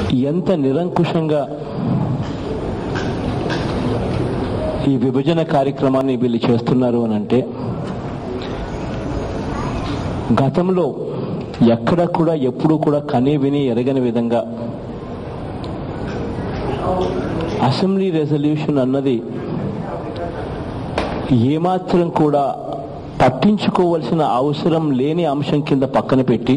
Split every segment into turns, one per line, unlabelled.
ఎంత నిరంకుశంగా ఈ విభజన కార్యక్రమాన్ని వీళ్ళు చేస్తున్నారు అని అంటే గతంలో ఎక్కడ కూడా ఎప్పుడూ కూడా కనీ విని ఎరగని విధంగా అసెంబ్లీ రెజల్యూషన్ అన్నది ఏమాత్రం కూడా పట్టించుకోవలసిన అవసరం లేని అంశం కింద పక్కన పెట్టి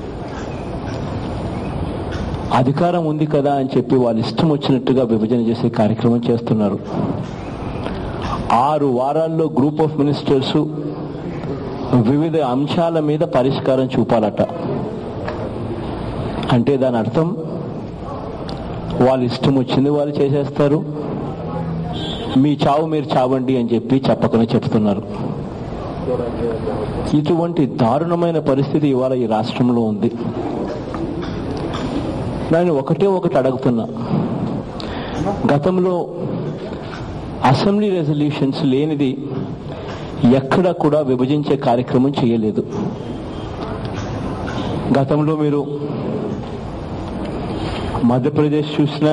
అధికారం ఉంది కదా అని చెప్పి వాళ్ళు ఇష్టం వచ్చినట్టుగా విభజన చేసే కార్యక్రమం చేస్తున్నారు ఆరు వారాల్లో గ్రూప్ ఆఫ్ మినిస్టర్స్ వివిధ అంశాల మీద పరిష్కారం చూపాలట అంటే దాని అర్థం వాళ్ళు ఇష్టం వచ్చింది వాళ్ళు చేసేస్తారు మీ చావు మీరు చావండి అని చెప్పి చెప్పకనే చెప్తున్నారు ఇటువంటి దారుణమైన పరిస్థితి ఇవాళ ఈ రాష్ట్రంలో ఉంది నేను ఒకటే ఒకటి అడుగుతున్నా గతంలో అసెంబ్లీ రెజల్యూషన్స్ లేనిది ఎక్కడ కూడా విభజించే కార్యక్రమం చేయలేదు గతంలో మీరు మధ్యప్రదేశ్ చూసినా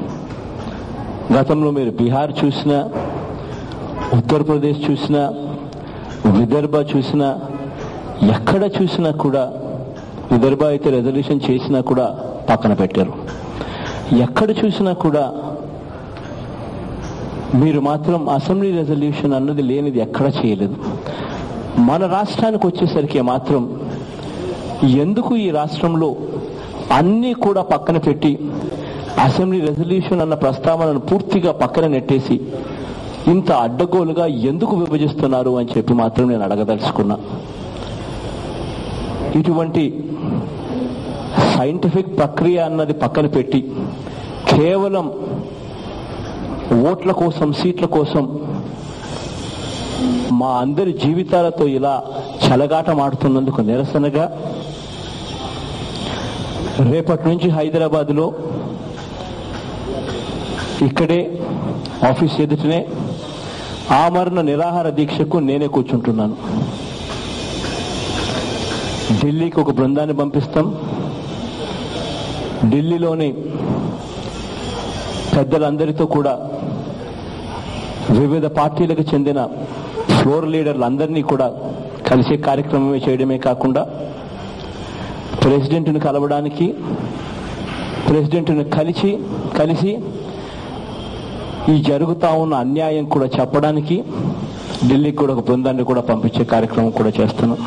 గతంలో మీరు బీహార్ చూసినా ఉత్తరప్రదేశ్ చూసినా విదర్భ చూసినా ఎక్కడ చూసినా కూడా విదర్భ అయితే రెజల్యూషన్ చేసినా కూడా పక్కన పెట్టారు ఎక్కడ చూసినా కూడా మీరు మాత్రం అసెంబ్లీ రెజల్యూషన్ అన్నది లేనిది ఎక్కడ చేయలేదు మన రాష్ట్రానికి వచ్చేసరికి మాత్రం ఎందుకు ఈ రాష్ట్రంలో అన్నీ కూడా పక్కన పెట్టి అసెంబ్లీ రెజల్యూషన్ అన్న ప్రస్తావనను పూర్తిగా పక్కన నెట్టేసి ఇంత అడ్డగోలుగా ఎందుకు విభజిస్తున్నారు అని చెప్పి మాత్రం నేను అడగదలుచుకున్నా ఇటువంటి సైంటిఫిక్ ప్రక్రియ అన్నది పక్కన పెట్టి కేవలం ఓట్ల కోసం సీట్ల కోసం మా అందరి జీవితాలతో ఇలా చెలగాటమాడుతున్నందుకు నిరసనగా రేపటి నుంచి హైదరాబాద్లో ఇక్కడే ఆఫీస్ ఎదుటనే ఆమరణ నిరాహార దీక్షకు నేనే కూర్చుంటున్నాను ఢిల్లీకి ఒక బృందాన్ని పంపిస్తాం ఢిల్లీలోని పెద్దలందరితో కూడా వివిధ పార్టీలకు చెందిన ఫ్లోర్ లీడర్లందరినీ కూడా కలిసే కార్యక్రమమే చేయడమే కాకుండా ప్రెసిడెంట్ను కలవడానికి ప్రెసిడెంట్ను కలిసి కలిసి ఈ జరుగుతా ఉన్న అన్యాయం కూడా చెప్పడానికి ఢిల్లీకి కూడా ఒక బృందాన్ని కూడా పంపించే కార్యక్రమం కూడా చేస్తున్నాం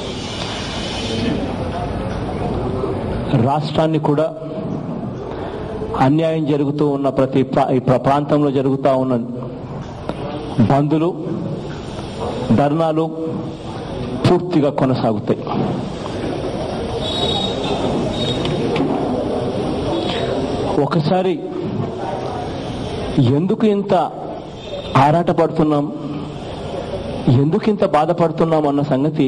రాష్ట్రాన్ని కూడా అన్యాయం జరుగుతూ ఉన్న ప్రతి ప్రా- ఈ ప్ర- ప్రాంతంలో జరుగుతూ ఉన్న బందులు ధర్నాలు పూర్తిగా కొనసాగుతాయి ఒకసారి ఎందుకు ఇంత ఆరాటపడుతున్నాం ఎందుకు ఇంత బాధపడుతున్నాం అన్న సంగతి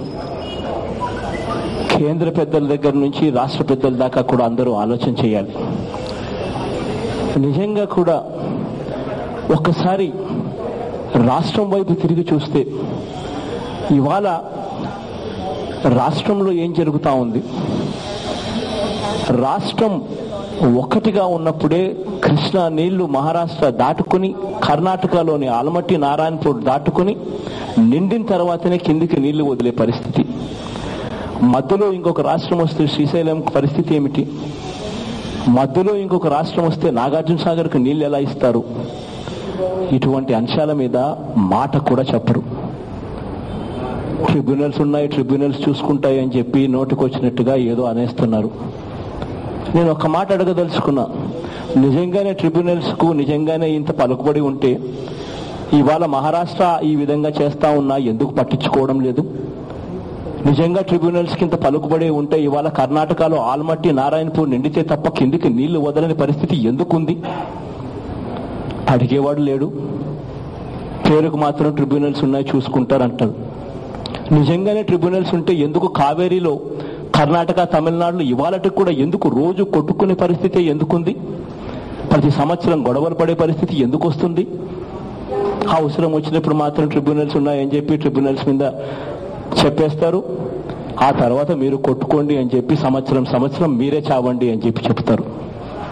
కేంద్ర పెద్దల దగ్గర నుంచి రాష్ట్ర పెద్దల దాకా కూడా అందరూ ఆలోచన చేయాలి నిజంగా కూడా ఒక్కసారి రాష్ట్రం వైపు తిరిగి చూస్తే ఇవాళ రాష్ట్రంలో ఏం జరుగుతా ఉంది రాష్ట్రం ఒక్కటిగా ఉన్నప్పుడే కృష్ణా నీళ్లు మహారాష్ట్ర దాటుకుని కర్ణాటకలోని ఆలమట్టి నారాయణపూర్ దాటుకుని నిండిన తర్వాతనే కిందికి నీళ్లు వదిలే పరిస్థితి మధ్యలో ఇంకొక రాష్ట్రం వస్తే శ్రీశైలం పరిస్థితి ఏమిటి మధ్యలో ఇంకొక రాష్ట్రం వస్తే నాగార్జున సాగర్కు నీళ్లు ఎలా ఇస్తారు ఇటువంటి అంశాల మీద మాట కూడా చెప్పరు ట్రిబ్యునల్స్ ఉన్నాయి ట్రిబ్యునల్స్ చూసుకుంటాయి అని చెప్పి నోటికొచ్చినట్టుగా ఏదో అనేస్తున్నారు నేను ఒక మాట అడగదలుచుకున్నా నిజంగానే ట్రిబ్యునల్స్ కు నిజంగానే ఇంత పలుకుబడి ఉంటే ఇవాళ మహారాష్ట్ర ఈ విధంగా చేస్తా ఉన్నా ఎందుకు పట్టించుకోవడం లేదు నిజంగా ట్రిబ్యునల్స్ కింద పలుకుబడి ఉంటే ఇవాళ కర్ణాటకలో ఆల్మట్టి నారాయణపూర్ నిండితే తప్ప కిందికి నీళ్లు వదలని పరిస్థితి ఎందుకుంది అడిగేవాడు లేడు పేరుకు మాత్రం ట్రిబ్యునల్స్ ఉన్నాయి చూసుకుంటారంటారు నిజంగానే ట్రిబ్యునల్స్ ఉంటే ఎందుకు కావేరీలో కర్ణాటక తమిళనాడులో ఇవాళకి కూడా ఎందుకు రోజు కొట్టుకునే పరిస్థితి ఎందుకుంది ప్రతి సంవత్సరం గొడవలు పడే పరిస్థితి ఎందుకు వస్తుంది అవసరం వచ్చినప్పుడు మాత్రం ట్రిబ్యునల్స్ ఉన్నాయని చెప్పి ట్రిబ్యునల్స్ మీద చెప్పేస్తారు ఆ తర్వాత మీరు కొట్టుకోండి అని చెప్పి సంవత్సరం సంవత్సరం మీరే చావండి అని చెప్పి చెప్తారు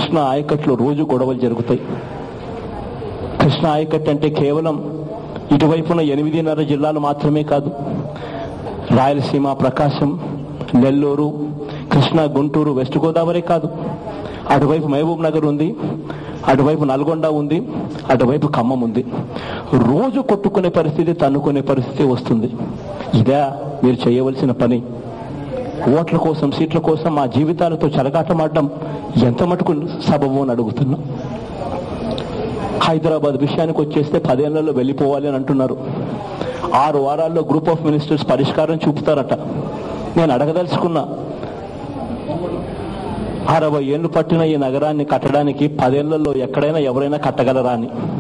కృష్ణా ఆయకట్లో రోజు గొడవలు జరుగుతాయి కృష్ణా ఆయకట్టు అంటే కేవలం ఇటువైపున ఎనిమిదిన్నర జిల్లాలు మాత్రమే కాదు రాయలసీమ ప్రకాశం నెల్లూరు కృష్ణా గుంటూరు వెస్ట్ గోదావరి కాదు అటువైపు మహబూబ్ నగర్ ఉంది అటువైపు నల్గొండ ఉంది అటువైపు ఖమ్మం ఉంది రోజు కొట్టుకునే పరిస్థితి తన్నుకునే పరిస్థితి వస్తుంది ఇదే మీరు చేయవలసిన పని ఓట్ల కోసం సీట్ల కోసం మా జీవితాలతో చెలగాటమాడడం ఎంత మటుకు సబబు అని అడుగుతున్నా హైదరాబాద్ విషయానికి వచ్చేస్తే పదేళ్లలో వెళ్ళిపోవాలి అని అంటున్నారు ఆరు వారాల్లో గ్రూప్ ఆఫ్ మినిస్టర్స్ పరిష్కారం చూపుతారట నేను అడగదలుచుకున్నా అరవై ఏళ్ళు పట్టిన ఈ నగరాన్ని కట్టడానికి పదేళ్లలో ఎక్కడైనా ఎవరైనా కట్టగలరా అని